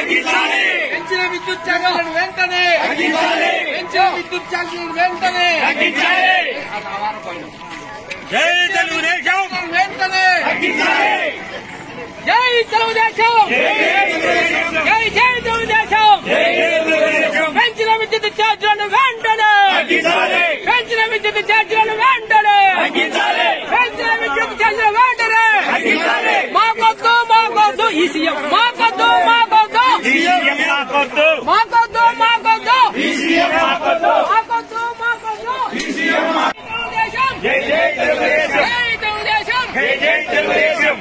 తగ్గించాలి పెంచిన విద్యుత్ ఛార్జీలను వెంటనే తగ్గించాలి పెంచిన విద్యుత్ ఛార్జీలను వెంటనే తగ్గించాలి జై తెలుగుదేశం వెంటనే తగ్గించాలి జై తెలుగుదేశం జై జై తెలుగుదేశం పెంచిన విద్యుత్ ఛార్జీలను వెంటనే తగ్గించాలి పెంచిన విద్యుత్ ఛార్జీలను వెంటనే తగ్గించాలి పెంచిన విద్యుత్ ఛార్జీలను వెంటనే తగ్గించాలి మాకొద్దు మాకొద్దు ఈ సీఎం మాకొద్దు మాకొద్దు సీఎం మాకొద్దు మాకొద్దు మాకొద్దు సీఎం మాకొద్దు మాకొద్దు మాకొద్దు తెలుగుదేశం జై జై తెలుగుదేశం జై తెలుగుదేశం జై జై తెలుగుదేశం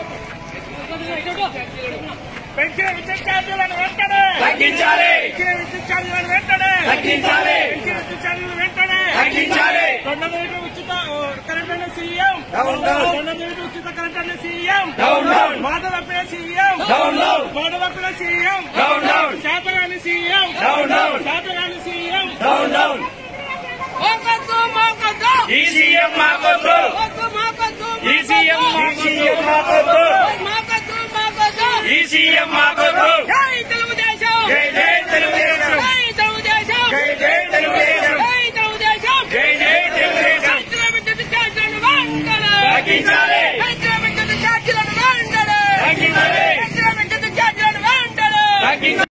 పెంచిన విద్యుత్ ఛార్జీలను వెంటనే తగ్గించాలి పెంచిన విద్యుత్ ఛార్జీలను వెంటనే తగ్గించాలి పెంచిన విద్యుత్ ఛార్జీలను వెంటనే తగ్గించాలి రెండు వేలు ఉచిత కరెంట్ అనే సీఎం డౌన్ డౌన్. రెండు వేలు ఉచిత కరెంట్ అనే సీఎం డౌన్ డౌన్. మాట తప్పిన సీఎం డౌన్ డౌన్. మాట తప్పిన సీఎం డౌన్ డౌన్. శాతగాని సీఎం డౌన్ డౌన్. శాతగాని సీఎం డౌన్ డౌన్ మాకొద్దు మాకొద్దు ఈ సీఎం మాకొద్దు మాకొద్దు మాకొద్దు ఈ సీఎం ఈ సీఎం మాకొద్దు మాకొద్దు మాకొద్దు ఈ సీఎం మాకొద్దు